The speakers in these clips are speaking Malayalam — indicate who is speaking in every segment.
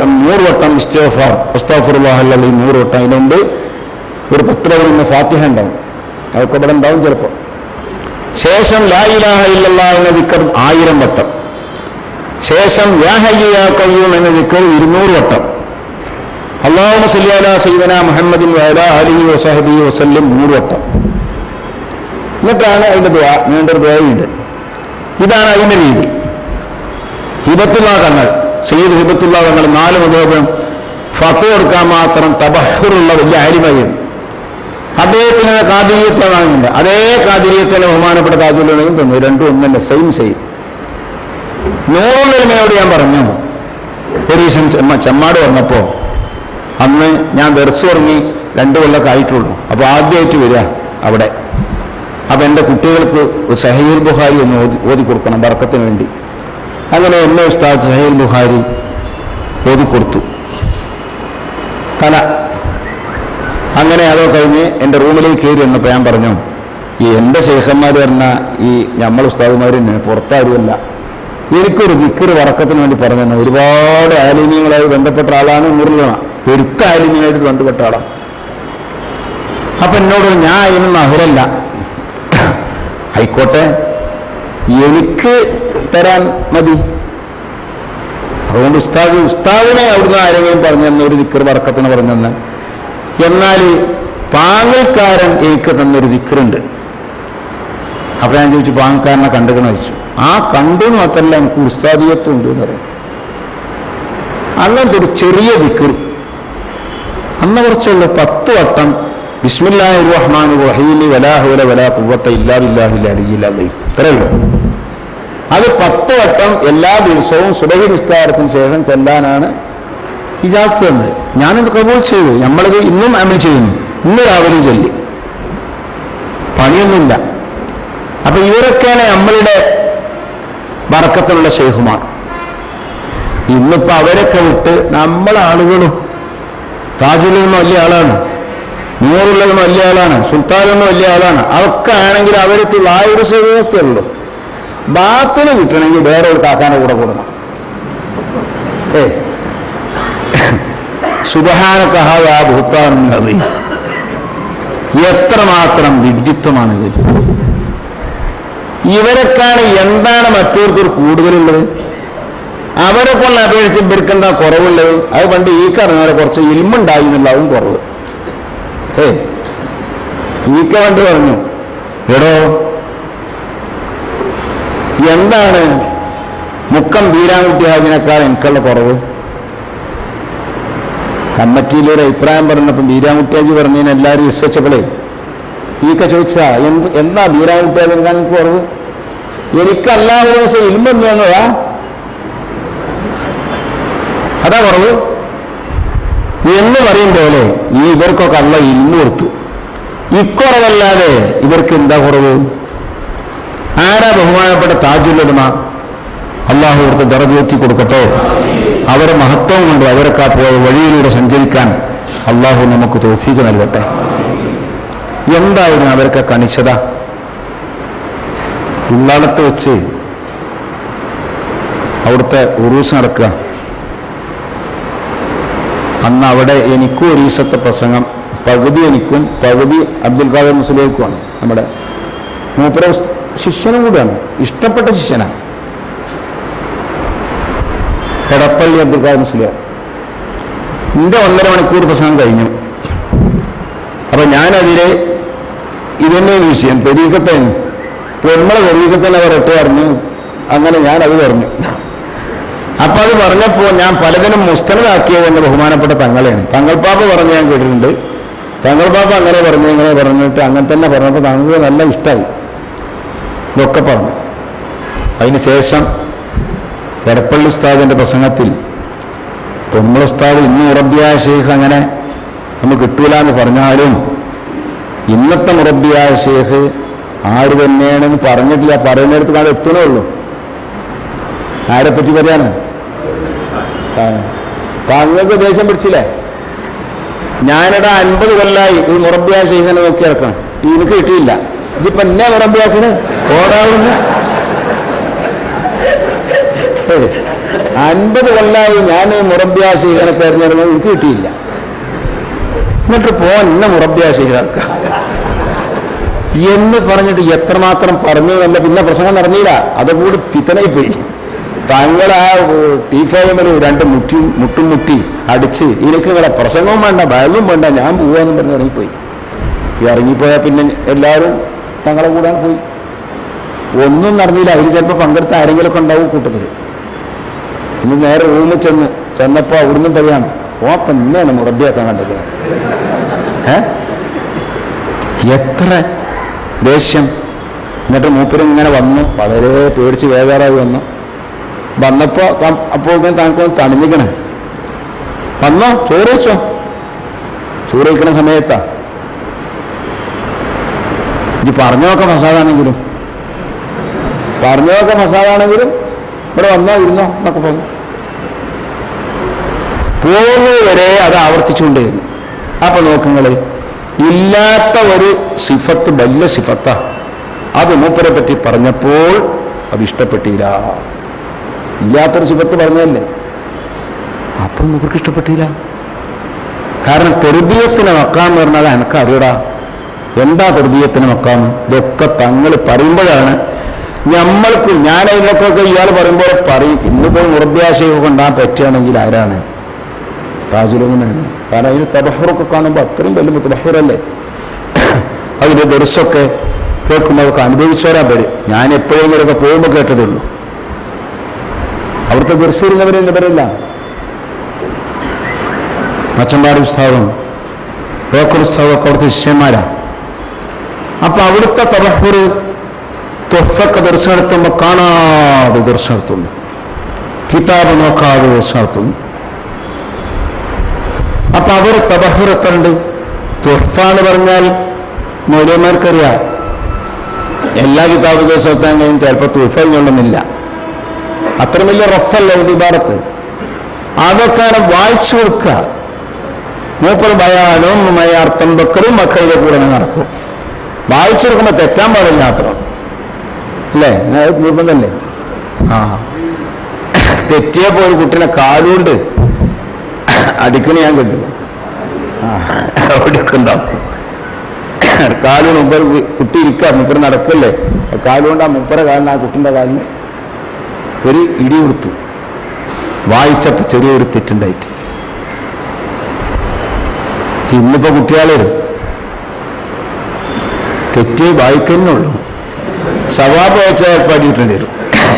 Speaker 1: വട്ടം നൂറ് വട്ടം ഇസ്തഫാർ അസ്താഫുറുല്ലാഹല്ലി നൂറ് വട്ടം അതിന് മുമ്പ് ഒരു പത്ത് പതിനൊന്ന് ഫാത്തിഹ ഉണ്ടാവും അതൊക്കെ ഇവിടെ ഉണ്ടാവും ചിലപ്പോൾ ശേഷം ലാ ഇലാഹ ഇല്ലല്ലാ എന്ന ദിക്കർ ആയിരം വട്ടം ശേഷം യാ ഹയ്യു യാ ഖയ്യൂം എന്ന ദിക്കർ ഇരുന്നൂറ് വട്ടം അള്ളാഹു സല്ലി അലാ സയ്യിദന മുഹമ്മദിൻ വഅല ആലിഹി വസഹബിഹി വസല്ലം നൂറ് വട്ടം എന്നിട്ടാണ് അതിന്റെ ദ്വാ നീണ്ടൊരു ദ്വായുണ്ട് ഇതാണ് അതിന്റെ രീതി ഹിബത്തുള്ള തങ്ങൾ സയ്യിദ് ഹിബത്തുള്ള തങ്ങൾ നാല് മുതലും ഫത്ത് കൊടുക്കാൻ മാത്രം തബഹുറുള്ള വലിയ ആലിമയാണ് അദ്ദേഹത്തിന് കാതിരിയത്തെ വാങ്ങുന്നുണ്ട് അതേ കാതിരിയത്തിലെ ബഹുമാനപ്പെട്ട താജുലും തന്നു രണ്ടും ഒന്നല്ല സെയിം സെയിം നൂറുള്ളൊരുമയോട് ഞാൻ പറഞ്ഞു ഒരു ദിവസം ചെമ്മ- ചെമ്മാട് വന്നപ്പോ അന്ന് ഞാൻ ദർസ് തുടങ്ങി രണ്ടു കൊല്ലമൊക്കെ ആയിട്ടുള്ളൂ അപ്പോൾ ആദ്യമായിട്ട് വരിക അവിടെ അപ്പൊ എൻ്റെ കുട്ടികൾക്ക് സഹീൽ ബുഹാരി എന്ന് ഓതി ഓതി കൊടുക്കണം ബർക്കത്തിന് വേണ്ടി അങ്ങനെ എന്നെ ഉസ്താദ് സഹീൽ ബുഹാരി ഓതി കൊടുത്തു തല അങ്ങനെ അതോ കഴിഞ്ഞ് എൻ്റെ റൂമിലേക്ക് കയറി വന്നപ്പോൾ ഞാൻ പറഞ്ഞു ഈ എൻ്റെ ശേഖന്മാർ പറഞ്ഞ ഈ നമ്മൾ ഉസ്താദുമാർ തന്നെ പുറത്താരുമല്ല എനിക്കൊരു വിക്കറ് വറക്കത്തിന് വേണ്ടി പറഞ്ഞു തന്നെ ഒരുപാട് ആലിന്യങ്ങളായി ബന്ധപ്പെട്ട ആളാണ് മുറിലണ പെരുത്ത ആലിന്യമായിട്ട് ബന്ധപ്പെട്ട ആളാണ് അപ്പൊ എന്നോട് പറഞ്ഞു, ഞാൻ അതിനൊന്നും അഹരല്ല ആയിക്കോട്ടെ എനിക്ക് തരാൻ മതി അതുകൊണ്ട് ഉസ്താദ് ഉസ്താദിനെ അവിടുന്ന് ആരെങ്കിലും പറഞ്ഞു തന്നെ ഒരു ദിക്കർ വർക്കത്തിന് പറഞ്ഞു തന്നെ എന്നാൽ പാങ്ങൽക്കാരൻ എനിക്ക് തന്നൊരു ദിക്കറുണ്ട് അപ്പൊ ഞാൻ ചോദിച്ചു പാങ്ങൽക്കാരനെ കണ്ടുകണ വെച്ചു ആ കണ്ടു എന്ന് മാത്രമല്ല എനിക്ക് ഉസ്താദിയത്വം ഉണ്ട് എന്ന് പറയും അങ്ങനത്തെ ഒരു ചെറിയ ദിക്കർ അന്ന് കുറച്ചുള്ള പത്ത് വട്ടം ബിസ്മില്ലാഹി റഹ്മാൻ റഹീമി വലാ ഹൗല വലാ ഖുവത്ത ഇല്ലാ ബില്ലാഹിൽ അലിയിൽ അലീം ഇത്രയുള്ളൂ അത് പത്ത് വട്ടം എല്ലാ ദിവസവും സുബഹി നിസ്കാരത്തിന് ശേഷം ചെല്ലാനാണ് ഇജാസ് തന്നത് ഞാനത് കബൂൾ ചെയ്തു നമ്മളിത് ഇന്നും അമൽ ചെയ്യുന്നു ഇന്ന് രാവിലെ ചൊല്ലി പണിയൊന്നുമില്ല അപ്പൊ ഇവരൊക്കെയാണ് നമ്മളുടെ വറക്കത്തിലുള്ള ഷെയ്ഖുമാർ ഇന്നിപ്പോ അവരൊക്കെ വിട്ട് നമ്മളെ ആളുകളും താജുലൊന്നും വലിയ ആളാണ് നൂറുള്ളതും വലിയ ആളാണ് സുൽത്താനൊന്നും വലിയ ആളാണ് അതൊക്കെ ആണെങ്കിൽ അവർക്ക് വായൊരു സുഖത്തെ ഉള്ളൂ ബാത്തിന് കിട്ടണമെങ്കിൽ വേറെ ഒരു കാക്കാനെ കൂടെ കൂടണം ഏ സുബഹാനക്കഹാ ഭൂത്താണെന്നത് എത്രമാത്രം വിഡിത്വമാണിത് ഇവരെക്കാണ് എന്താണ് മറ്റവർക്കൊരു കൂടുതലുള്ളത് അവരെ കൊണ്ട് അപേക്ഷിച്ച് ഇവർക്ക് എന്താ കുറവുള്ളത് അത് പണ്ട് ഈ പറഞ്ഞവരെ കുറച്ച് ഇൽമുണ്ടായി എന്നുള്ളതും കുറവ് ഏ ഈക്ക പണ്ട് പറഞ്ഞു എടോ എന്താണ് മുക്കം ബീരാൻകുട്ടി ഹാജിനേക്കാൾ എനിക്കുള്ള കുറവ് കമ്മറ്റിയിലൊരു അഭിപ്രായം പറഞ്ഞപ്പോൾ ബീരാൻകുട്ടി ഹാജി പറഞ്ഞതിന് എല്ലാവരും വിശ്വസിച്ചപ്പോഴേ ഈക്ക ചോദിച്ചാ എന്ത് എന്താ ബീരാൻകുട്ടി ഹാജിനേക്കാൾ എനിക്ക് കുറവ് എനിക്ക് അല്ലാതെ ദിവസം ഇൽമെന്ന് വന്നതാ അതാ കുറവ് എന്ന് പറയും പോലെ ഈ ഇവർക്കൊക്കെ അള്ള ഇൽമു കൊടുത്തു ഇക്കുറവല്ലാതെ ഇവർക്ക് എന്താ കുറവ് ആരാ ബഹുമാനപ്പെട്ട താജുല്ലമ അള്ളാഹു കൊടുത്ത് ദറജുയർത്തി കൊടുക്കട്ടെ അവരെ മഹത്വം കൊണ്ട് അവരൊക്കെ ആ പോയ വഴിയിലൂടെ സഞ്ചരിക്കാൻ അള്ളാഹു നമുക്ക് തോഫീക്ക് നൽകട്ടെ എന്തായിരുന്നു അവരൊക്കെ കണിച്ചത ഉള്ളാളത്ത് വെച്ച് അവിടുത്തെ ഉറൂസ് നടക്കുക അന്ന് അവിടെ എനിക്കും ഒരു ഈസത്തെ പ്രസംഗം പകുതി എനിക്കും പകുതി അബ്ദുൽ ഖാദർ മുസ്ലിംക്കുമാണ് നമ്മുടെ മൂപ്പര ശിഷ്യനും കൂടിയാണ് ഇഷ്ടപ്പെട്ട ശിഷ്യനാണ് എടപ്പള്ളി അബ്ദുൽ ഖാദർ മുസ്ലിം നിന്റെ ഒന്നര മണിക്കൂർ പ്രസംഗം കഴിഞ്ഞു അപ്പൊ ഞാനതില് ഇതന്നെ വിഷയം തെരീക്കത്തെ നമ്മളെ തെരീക്കത്തന്നെ പറയട്ടെ പറഞ്ഞു അങ്ങനെ ഞാൻ അത് പറഞ്ഞു അപ്പൊ അത് പറഞ്ഞപ്പോ ഞാൻ പലതിനും മുസ്തനതാക്കിയത് എന്റെ ബഹുമാനപ്പെട്ട തങ്ങളെയാണ് തങ്ങൾ പാപ്പ പറഞ്ഞ് ഞാൻ കേട്ടിട്ടുണ്ട് തങ്ങൾ പാപ്പ അങ്ങനെ പറഞ്ഞു ഇങ്ങനെ പറഞ്ഞിട്ട് അങ്ങനെ തന്നെ പറഞ്ഞപ്പോൾ തങ്ങൾക്ക് നല്ല ഇഷ്ടമായി ഇതൊക്കെ പറഞ്ഞു അതിന് ശേഷം എടപ്പള്ളി ഉസ്താദിന്റെ പ്രസംഗത്തിൽ പൊന്മുള ഉസ്താദ് ഇന്ന് മുറബിയായ ഷെയ്ഖ് അങ്ങനെ നമുക്ക് കിട്ടൂല എന്ന് പറഞ്ഞാലും ഇന്നത്തെ മുറബിയായ ഷെയ്ഖ് ആര് തന്നെയാണെന്ന് പറഞ്ഞിട്ടില്ല പറയുന്നിടത്ത് കാലം എത്തണേ ഉള്ളൂ ആരെ പറ്റി പറയാന് താങ്കൾക്ക് ദേഷ്യം പിടിച്ചില്ലേ ഞാനിടാ അൻപത് കൊല്ലായി ഒരു മുറബിയായ ഷെയ്ഖിനെ നോക്കി ഇറക്കണം എനിക്ക് കിട്ടിയില്ല ഇതിപ്പോ എന്നെ മുറബിയാക്കണ് ഓടാവുന്ന അൻപത് കൊല്ലായി ഞാൻ മുറബ്യാസ് ഇങ്ങനെ തെരഞ്ഞെടുക്കുന്നത് എനിക്ക് കിട്ടിയില്ല എന്നിട്ട് പോ എന്നെ മുറബ്യാസ് ചെയ്താക്ക എന്ന് പറഞ്ഞിട്ട് എത്രമാത്രം പറഞ്ഞു എന്നല്ല പിന്നെ പ്രസംഗം നടന്നില്ല അതുകൂടി പിത്തനായി പോയി താങ്കൾ ആ ടീഫോമിൽ രണ്ട് മുട്ടി മുട്ടും മുട്ടി അടിച്ച് എനിക്ക് നിങ്ങളെ പ്രസംഗവും വേണ്ട ബയലും വേണ്ട ഞാൻ പോവാന്ന് പറഞ്ഞ് ഇറങ്ങിപ്പോയി ഈ ഇറങ്ങിപ്പോയാൽ പിന്നെ എല്ലാവരും തങ്ങളെ കൂടാൻ പോയി ഒന്നും നടന്നില്ല അതിൽ ചിലപ്പോൾ പങ്കെടുത്ത ആരെങ്കിലുമൊക്കെ ഉണ്ടാവും കൂട്ടത്തിൽ ഇന്ന് നേരെ റൂമിൽ ചെന്ന് ചെന്നപ്പോൾ അവിടുന്ന് പറയാണ് ഓ അപ്പം ഇന്നാണ് മുറബിയാക്കാൻ കണ്ടത് ഏ എത്ര ദേഷ്യം എന്നിട്ട് മൂപ്പര് ഇങ്ങനെ വന്നു വളരെ പേടിച്ച് വേദാറായി വന്നു വന്നപ്പോ അപ്പോൾ താങ്കൾ തണിഞ്ഞിക്കണേ വന്നോ ചോറ് വെച്ചോ ചോറ് വയ്ക്കണ സമയത്താ ഇത് പറഞ്ഞതൊക്കെ മസാദാണെങ്കിലും പറഞ്ഞതൊക്കെ മസാദാണെങ്കിലും ഇവിടെ വന്നോ ഇരുന്നോ എന്നൊക്കെ പറഞ്ഞു പോകുന്നത് വരെ അത് ആവർത്തിച്ചുകൊണ്ടിരുന്നു അപ്പൊ നോക്കുങ്ങള് ഇല്ലാത്ത ഒരു സിഫത്ത് വലിയ സിഫത്താ അത് മൂപ്പരെ പറ്റി പറഞ്ഞപ്പോൾ അത് ഇഷ്ടപ്പെട്ടില്ല ഇല്ലാത്തൊരു സിഫത്ത് പറഞ്ഞതല്ലേ അപ്പം മൂപ്പർക്ക് ഇഷ്ടപ്പെട്ടില്ല കാരണം തെർബീയത്തിന് മക്കാം എന്ന് പറഞ്ഞാൽ എനക്ക് അറിയടാ എന്താ തെർബീയത്തിന് മക്കാം ഇതൊക്കെ തങ്ങൾ പറയുമ്പോഴാണ് നമ്മൾക്ക് ഞാൻ ഇതിനൊക്കെ ഇയാൾ പറയുമ്പോൾ പറയും ഇന്നിപ്പോൾ മുറബ്യാശയൊക്കെ കൊണ്ടാൻ പറ്റുകയാണെങ്കിൽ ആരാണ് താജുലൂനാണ് കാരണം അതിന് തബഹറൊക്കെ കാണുമ്പോൾ അത്രയും വലിയ മുത്തബഹറല്ലേ അതിൻ്റെ ദർശമൊക്കെ കേൾക്കുമ്പോൾ അതൊക്കെ അനുഭവിച്ചവരാ പേര് ഞാൻ എപ്പോഴെങ്കിലൊക്കെ പോകുമ്പോൾ കേട്ടതേ ഉള്ളൂ അവിടുത്തെ ദർശിരുന്നവരെല്ലാം ഇവരല്ല മച്ചമ്പാട് ഉസ്താവും ബേക്കർ ഉസ്താവും ഒക്കെ അവിടുത്തെ ശിഷ്യന്മാരാ അപ്പൊ അവിടുത്തെ തബഹുർ തൊഫൊക്കെ ദർശനം നടത്തുമ്പോൾ കാണാതെ ദർശനം നടത്തുന്നു കിതാബ് നോക്കാതെ ദർശനം നടത്തുന്നു അപ്പൊ അവർ തബഹുർ എത്ര ഉണ്ട് തുഹഫ എന്ന് പറഞ്ഞാൽ മൗലന്മാർക്കറിയാം എല്ലാ കിതാബ് ദിവസം എത്താൻ കഴിഞ്ഞ് ചിലപ്പോൾ തുഹഫ കൊള്ളുന്നില്ല അത്ര വലിയ റഫല്ല ഇബാറത്ത് അതൊക്കെ വായിച്ചു കൊടുക്കുക മൂപ്പർ ബയാനും അർത്ഥം വെക്കലും മക്കളുടെ കൂടെ നടക്കും വായിച്ചു കൊടുക്കുമ്പോൾ തെറ്റാൻ പാടില്ല മാത്രം അല്ലേ അത് നിർബന്ധമല്ലേ ആ തെറ്റിയപ്പോ ഒരു കുട്ടീനെ കാലുകൊണ്ട് അടിക്കണ ഞാൻ കണ്ടില്ല അവിടെയൊക്കെ ഉണ്ടാക്കും കാലുകൊണ്ട് മുമ്പർ കുട്ടി ഇരിക്കുക മുപ്പര് നടക്കല്ലേ കാലുകൊണ്ട് ആ മുപ്പര കാലിന് ആ കുട്ടിൻ്റെ കാലിന് ഒരു ഇടി കൊടുത്തു വായിച്ചപ്പോൾ ചെറിയൊരു തെറ്റുണ്ടായിട്ട് ഇന്നിപ്പോ കുട്ടികള് തെറ്റ് വായിക്കുന്നുള്ളൂ സവാബ് വായിച്ചാൽ പാടിയിട്ടുണ്ട് വരും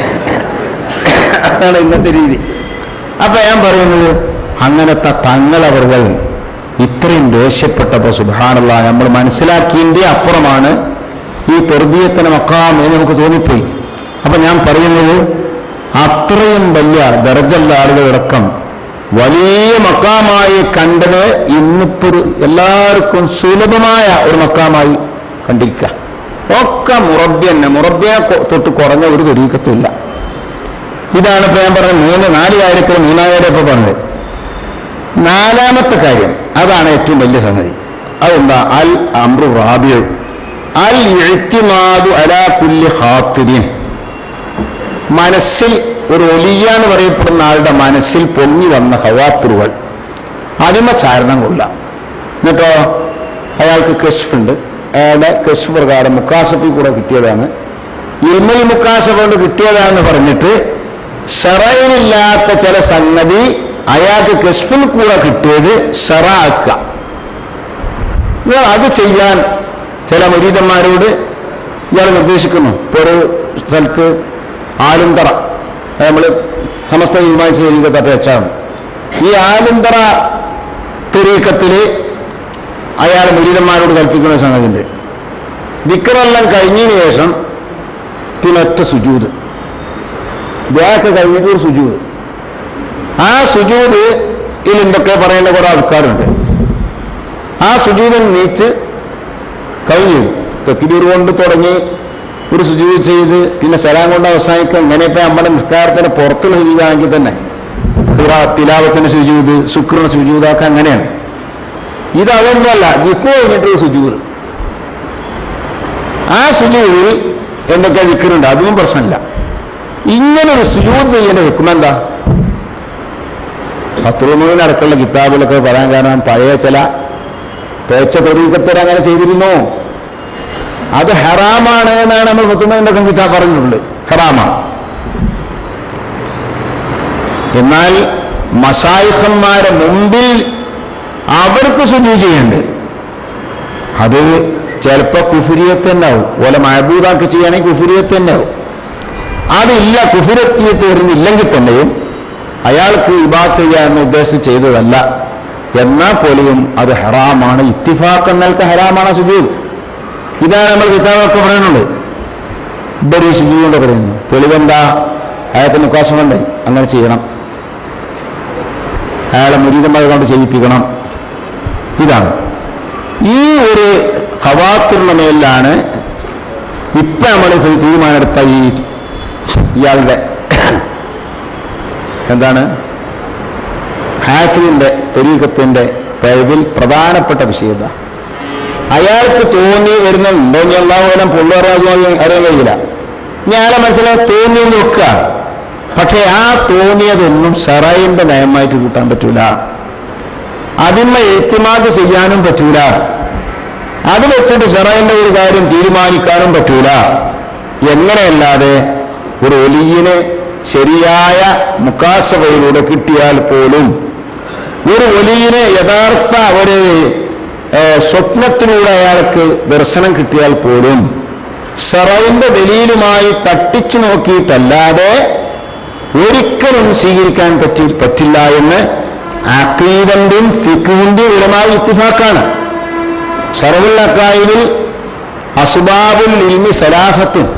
Speaker 1: അതാണ് ഇന്നത്തെ രീതി അപ്പൊ ഞാൻ പറയുന്നത് അങ്ങനത്തെ തങ്ങളവറുകൾ ഇത്രയും ദേഷ്യപ്പെട്ടപ്പോൾ സുബാനുള്ള നമ്മൾ മനസ്സിലാക്കിയതിൻ്റെ അപ്പുറമാണ് ഈ തെർബീയത്തിന് മക്കാം എന്ന് നമുക്ക് തോന്നിപ്പോയി അപ്പൊ ഞാൻ പറയുന്നത് അത്രയും വലിയ ദർജല്ല ആളുകളടക്കം വലിയ മക്കാമായി കണ്ടത് ഇന്നിപ്പോ ഒരു എല്ലാവർക്കും സുലഭമായ ഒരു മക്കാമായി കണ്ടിരിക്കുക ഒക്കെ മുറബ്യന്നെ മുറബ്യനെ കൊ- തൊട്ട് കുറഞ്ഞ ഒരു തെരീക്കത്തുമില്ല ഇതാണ് ഇപ്പൊ ഞാൻ പറഞ്ഞ മൂന്ന് നാല് കാര്യത്തിൽ മൂന്നാം കാര്യം ഇപ്പൊ പറഞ്ഞത് നാലാമത്തെ കാര്യം അതാണ് ഏറ്റവും വലിയ സംഗതി അതെന്താ അൽ അമ്രു റാബിയു അൽ എഴുത്തിമാതു അലാ കുല്ലി ഹാത്തിരിൻ മനസ്സിൽ ഒരു ഒലിയ എന്ന് പറയപ്പെടുന്ന ആളുടെ മനസ്സിൽ പൊങ്ങി വന്ന ഹവാത്തുറുകൾ അതിമ ചാരണം കൊള്ളാം എന്നിട്ടോ അയാൾക്ക് കെഷ്ഫുണ്ട് അയാളുടെ കെഷ്ഫ് പ്രകാരം മുക്കാസഫിൽ കൂടെ കിട്ടിയതാണ് ഇൽമൽ മുക്കാസഫ് കൊണ്ട് കിട്ടിയതാണെന്ന് പറഞ്ഞിട്ട് ഷറയിലില്ലാത്ത ചില സംഗതി അയാൾക്ക് കെഷ്ഫിൽ കൂടെ കിട്ടിയത് ഷറാക്കുക ഇയാൾ അത് ചെയ്യാൻ ചില മുരീതന്മാരോട് ഇയാൾ നിർദ്ദേശിക്കുന്നു ഇപ്പോൾ ഒരു സ്ഥലത്ത് ആലുന്തറ നമ്മൾ സമസ്ത തീരുമാനിച്ച തെരീക്കത്തെ വെച്ചാണ് ഈ ആലുന്തറ തെരീക്കത്തിൽ അയാൾ മുരീതന്മാരോട് കൽപ്പിക്കുന്ന സംഗതിയുണ്ട് വിക്രെല്ലാം കഴിഞ്ഞതിന് ശേഷം പിന്നെ ഒറ്റ സുജൂത് ദ്വായൊക്കെ കഴിഞ്ഞിട്ട് ഒരു സുജൂത് ആ സുജൂത് ഇതിൽ എന്തൊക്കെ പറയേണ്ട കുറെ ആൾക്കാരുണ്ട് ആ സുജൂതിൽ നീച്ച് കഴിഞ്ഞു തെക്കിലൂർ കൊണ്ട് തുടങ്ങി ഒരു സുജൂത് ചെയ്ത് പിന്നെ സലാം കൊണ്ട് അവസാനിക്കുക ഇങ്ങനെയൊക്കെ നമ്മുടെ നിസ്കാരത്തിന് പുറത്തുള്ള സുജൂതാണെങ്കിൽ തന്നെ ഖിറാ, തിലാവത്തിന് സുജൂത് ശുക്രന് സുജൂതാക്ക അങ്ങനെയാണ് ഇത് അതൊന്നുമല്ല ദിക്കു കഴിഞ്ഞിട്ടൊരു സുജൂത് ആ സുജൂതിൽ എന്തൊക്കെ ദിക്കറുണ്ട് അതൊന്നും പ്രശ്നമില്ല ഇങ്ങനെ ഒരു സുജൂത് ചെയ്യേണ്ട വെക്കുമ്പോ എന്താ ഫത്തുൽമീൻ അടക്കമുള്ള കിതാബിലൊക്കെ പറയാൻ കാരണം പഴയ ചില പേച്ച തൊരീക്കത്തിൽ അങ്ങനെ ചെയ്തിരുന്നു അത് ഹറാമാണ് എന്നാണ് നമ്മൾ ഫത്തുൽമീൻ്റെ ഒക്കെ കിതാബ് പറഞ്ഞിട്ടുള്ളത് ഹറാമാണ് എന്നാൽ മസായിഖന്മാരെ മുമ്പിൽ അവർക്ക് ശുദ്ധി ചെയ്യണ്ട് അത് ചിലപ്പോൾ കുഫുരിയത്ത് ഉണ്ടാവും ഓല മഴബൂതാക്കി ചെയ്യുകയാണെങ്കിൽ കുഫുരിയത്ത് ഉണ്ടാവും അതില്ല കുഫുരത്തിയത്ത് വരുന്നില്ലെങ്കിൽ തന്നെയും അയാൾക്ക് ഇബാത്ത് ചെയ്യാമെന്ന് ഉദ്ദേശിച്ച് ചെയ്തതല്ല എന്നാൽ പോലെയും അത് ഹറാമാണ് ഇത്തിഫാക്ക് എന്നൽക്ക് ഹറാമാണ് സുജൂദ് ഇതാണ് നമ്മൾ കിതാബൊക്കെ പറയുന്നുണ്ട് ഇവര് സുജൂദ് കൊണ്ട് പറയുന്നു തെളിവെന്താ അയാൾക്ക് മുക്കാശമുണ്ട് അങ്ങനെ ചെയ്യണം അയാളെ മുരീതന്മാരെ കൊണ്ട് ചെയ്യിപ്പിക്കണം ഇതാണ് ഈ ഒരു ഹവാത്തിനുള്ള മേലിലാണ് ഇപ്പം നമ്മൾ തീരുമാനമെടുത്ത ഈ ഇയാളുടെ എന്താണ് ഹാഫിലിൻ്റെ തെരീക്കത്തിൻ്റെ കഴിവിൽ പ്രധാനപ്പെട്ട വിഷയത അയാൾക്ക് തോന്നി വരുന്നുണ്ടോ ഇനി എല്ലാവരും പൊള്ളറാകുമോ അറിയാൻ കഴിയില്ല ഇനി അയാളെ മനസ്സിലായി തോന്നിയെന്ന് വെക്കുക പക്ഷേ ആ തോന്നിയതൊന്നും ഷറൈൻ്റെ നയമായിട്ട് കൂട്ടാൻ പറ്റൂല അതിന്മ എത്തിമാത് ചെയ്യാനും പറ്റൂല അത് വെച്ചിട്ട് ഷറൈൻ്റെ ഒരു കാര്യം തീരുമാനിക്കാനും പറ്റൂല എങ്ങനെയല്ലാതെ ഒരു ഒലിയിനെ ശരിയായ മുക്കാസവയിലൂടെ കിട്ടിയാൽ പോലും ഒരു ഒലിയിനെ യഥാർത്ഥ ഒരു ഏഹ്, സ്വപ്നത്തിലൂടെ അയാൾക്ക് ദർശനം കിട്ടിയാൽ പോലും ഷറൈൻ്റെ ദലീലുമായി തട്ടിച്ചു നോക്കിയിട്ടല്ലാതെ ഒരിക്കലും സ്വീകരിക്കാൻ പറ്റി പറ്റില്ല എന്ന് അക്കീദന്റെയും ഫിഖിന്റെയും ഉലമായി ഇത്തിഫാക്കാണ് ഷറവുൽ അക്കായിദിൽ അസുബാബുൽ ഇൽമി സലാസത്തും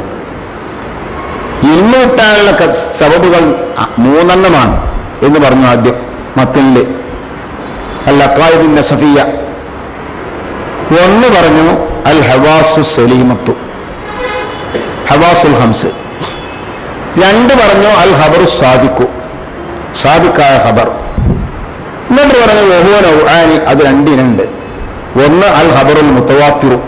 Speaker 1: ഇൽമ കിട്ടാനുള്ള ക- സബബുകൾ അ- മൂന്നെണ്ണമാണ് എന്ന് പറഞ്ഞു ആദ്യം മത്തില് അൽ അക്കായിദിൻ നസഫിയ ഒന്ന് പറഞ്ഞു അൽ ഹവാസു സലീമത്തു ഹവാസുൽ ഹംസ് രണ്ട് പറഞ്ഞു അൽ ഖബറു സാദിഖു സാദിഖായ ഖബർ എന്നിട്ട് പറഞ്ഞു വഹുവ നൗആനി അത് രണ്ടിനുണ്ട് ഒന്ന് അൽ ഖബറുൽ മുത്തവാത്തിറു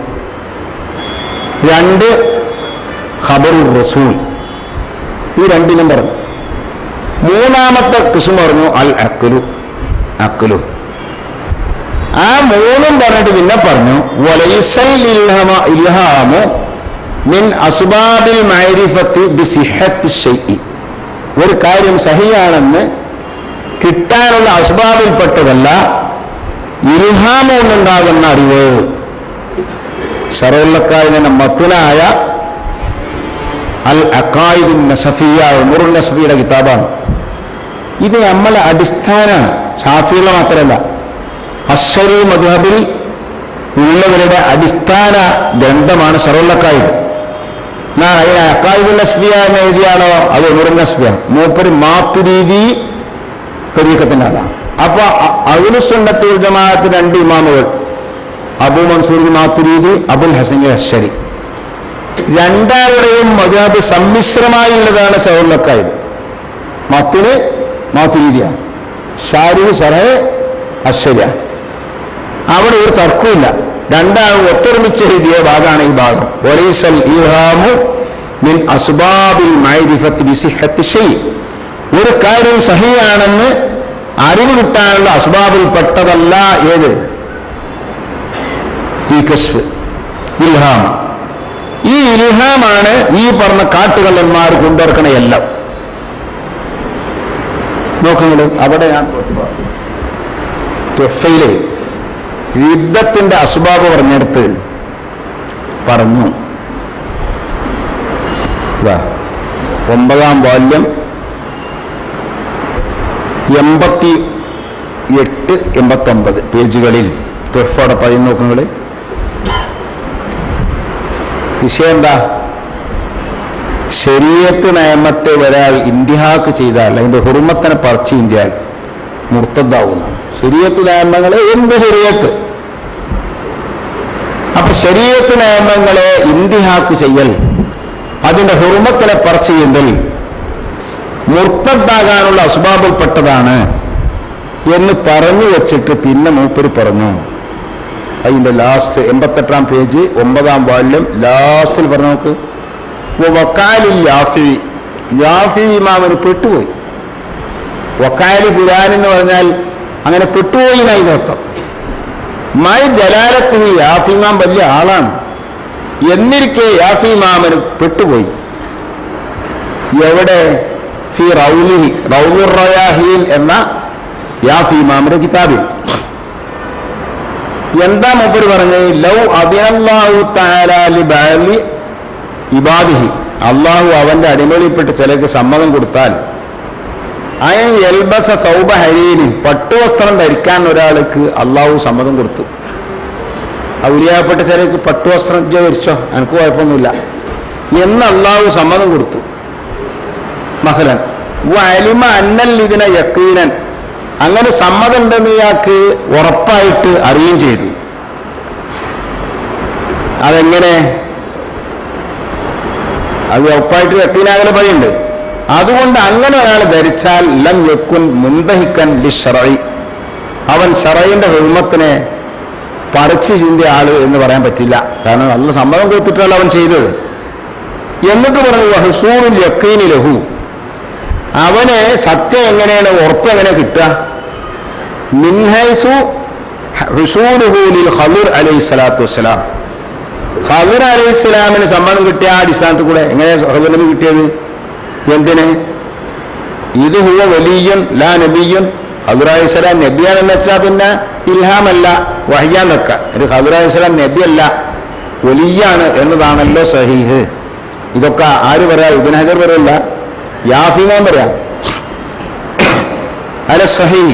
Speaker 1: രണ്ട് ഖബറുൽ റസൂൽ ഈ രണ്ടിനും പറഞ്ഞു മൂന്നാമത്തെ കിസ്മ പറഞ്ഞു അൽ അക്കലു അക്കലു ആ മൂന്നും പറഞ്ഞിട്ട് പിന്നെ പറഞ്ഞു വലൈസൽ ഇൽഹമ ഇൽഹാമു മിൻ അസ്ബാബിൽ മൈരിഫത്തി ബിസിഹത്ത് ഷൈഇ ഒരു കാര്യം സഹിയാണെന്ന് കിട്ടാനുള്ള അസ്ബാബിൽപ്പെട്ടതല്ല ഇൽഹാമ കൊണ്ടുണ്ടാകുന്ന അറിവ് ഷറവുള്ളക്കാരിനെ മത്തിനായ അൽ അക്കായിദുൻ നസഫിയ ഉമറുൽ നസഫിയുടെ കിതാബാണ് ഇത് നമ്മളെ അടിസ്ഥാനമാണ് ഷാഫിയുള്ള മാത്രമല്ല അശ്വരി മധുഹബിൽ ഉള്ളവരുടെ അടിസ്ഥാന ഗ്രന്ഥമാണ് ഷറുല്ലക്കായിദ് എന്നാൽ അതിന് അക്കായിദുൽ നസ്ഫിയ എന്ന് എഴുതിയാണോ അത് ഉമറുൽ നസ്ഫിയ മൂപ്പര് മാത്തുരീതി തെരീക്കത്തിൻ്റെ ആളാണ് അപ്പൊ അഖിലുസുന്നത്തുൽ ജമാഅത്ത് രണ്ട് ഇമാമുകൾ അബു മൻസൂർ മാത്തുരീദി അബുൽ ഹസൻ അശ്ശരി രണ്ടാളുടെയും മജാബ് സമ്മിശ്രമായുള്ളതാണ് സൗർലക്കായത് മത്തിന് മാത്തുരീതിയാണ് ഷാരി ഷറഹ് അശ്വര്യ അവിടെ ഒരു തർക്കമില്ല രണ്ടാളും ഒത്തൊരുമിച്ച് എഴുതിയ ഭാഗമാണ് ഈ ഭാഗം ഒലൈസൽ ഇഹാമു മിൻ അസ്ബാബിൽ മൈരിഫത്ത് ബിസിഹത്ത് ഷെയ് ഒരു കാര്യം സഹിയാണെന്ന് അറിവ് കിട്ടാനുള്ള അസ്ബാബിൽ പെട്ടതല്ല ഏത് ഈ കശ്ഫ് ഇൽഹാം ഈ ഇൽഹാമാണ് ഈ പറഞ്ഞ കാട്ടുകള്ളന്മാർ കൊണ്ടിറക്കണ എല്ലാം നോക്കുന്നത് അവിടെ ഞാൻ തൊഫയിലെ യുദ്ധത്തിന്റെ അസ്ബാബ് പറഞ്ഞെടുത്ത് പറഞ്ഞു ഇതാ ഒമ്പതാം വാല്യം എൺപത്തി എട്ട് എൺപത്തൊമ്പത് പേജുകളിൽ തൊഫയുടെ പതിന് നോക്കുന്നത് വിഷയം എന്താ ശരീരത്ത് നയമത്തെ ഒരാൾ ഇന്ത്യഹാക്ക് ചെയ്താൽ അതിന്റെ ഹുർമത്തിനെ പറിച്ച് ഇന്ത്യയിൽ മുർത്തതാവുന്ന ശരീരത്ത് നിയമങ്ങളെ എന്ത് ശരീരത്ത് അപ്പൊ ശരീരത്ത് നിയമങ്ങളെ ഇന്ത്യഹാക്ക് ചെയ്യൽ അതിന്റെ ഹുർമത്തിനെ പറിച്ച് ചെയ്യൽ മുർത്തദ്ദാകാനുള്ള അസ്ബാബിൽപ്പെട്ടതാണ് എന്ന് പറഞ്ഞു വെച്ചിട്ട് പിന്നെ മൂപ്പര് പറഞ്ഞു അതിന്റെ ലാസ്റ്റ് എൺപത്തെട്ടാം പേജ് ഒമ്പതാം വാല്യം ലാസ്റ്റിൽ പറഞ്ഞു നോക്ക് വക്കാലിൽ യാഫി യാഫി ഇമാമന് പെട്ടുപോയി വക്കാലി ഫുലാൻ എന്ന് പറഞ്ഞാൽ അങ്ങനെ പെട്ടുപോയി എന്നായി അർത്ഥം മൈ ജലാലത്തിന് യാഫിമാം വലിയ ആളാണ് എന്നിരിക്കെ യാഫിമാമന് പെട്ടുപോയി എവിടെ ഫി റൗലിഹി റൗലുർ റയാഹീൻ എന്ന യാഫിമാമിന്റെ കിതാബിൽ എന്താ മൂപ്പര് പറഞ്ഞത് ലൗ അബിയല്ലാഹു തആലാലി ബഅലി ഇബാദിഹി അള്ളാഹു അവന്റെ അടിമകളിൽപ്പെട്ട് ചിലർക്ക് സമ്മതം കൊടുത്താൽ അയൻ എൽബസ സൗബ ഹരീനി പട്ടുവസ്ത്രം ധരിക്കാൻ ഒരാൾക്ക് അള്ളാഹു സമ്മതം കൊടുത്തു ഔലിയാപ്പെട്ട ചിലർക്ക് പട്ടുവസ്ത്രം ഇജ്ജ് ധരിച്ചോ എനിക്ക് കുഴപ്പമൊന്നുമില്ല എന്ന് അള്ളാഹു സമ്മതം കൊടുത്തു മസലൻ അലിമ അന്നൽ ഇതിനെ യക്കീനൻ അങ്ങനെ സമ്മതം ഉണ്ടെന്ന് ഇയാൾക്ക് ഉറപ്പായിട്ട് അറിയുകയും ചെയ്തു അതെങ്ങനെ അത് ഉറപ്പായിട്ട് യക്കീനാകലെ പറയുന്നുണ്ട് അതുകൊണ്ട് അങ്ങനെ ഒരാൾ ധരിച്ചാൽ ലം യക്കുൻ മുന്തഹിക്കൻ ലി ഷറൈ അവൻ ഷറൈന്റെ ഹുർമത്തിനെ പറിച്ചു ചിന്തിയ ആള് എന്ന് പറയാൻ പറ്റില്ല കാരണം നല്ല സമ്മതം കൊടുത്തിട്ടല്ല അവൻ ചെയ്തത് എന്നിട്ട് പറഞ്ഞു ഹുസൂറുൽ യക്കീനി ലഹു അവന് സത്യം എങ്ങനെയാണ് ഉറപ്പ് എങ്ങനെ കിട്ടുക മിൻഹൈസു ഹുസൂലുഹൂലിൽ ഖദർ അലൈഹി സ്വലാത്തു വസ്സലാം ഖദർ അലൈഹി സ്വലാമിന് സമ്മതം കിട്ടിയ ആ അടിസ്ഥാനത്തിൽ കൂടെ എങ്ങനെ ഖദർ നബി കിട്ടിയത് എന്തിന് ഇത് ഹുവ വലിയൻ ലാ നബിയുൻ ഖദർ അലൈഹി സ്വലാം നബിയാണെന്ന് വെച്ചാൽ പിന്നെ ഇൽഹാമല്ല വഹിയാൻ വെക്ക ഒരു ഖദർ അലൈഹി സ്വലാം നബിയല്ല വലിയാണ് എന്നതാണല്ലോ സഹീഹ് ഇതൊക്കെ ആര് പറയാ ഇബിൻ ഹജർ പറയല്ല യാഫിമാൻ പറയാം അല്ല സഹീഹ്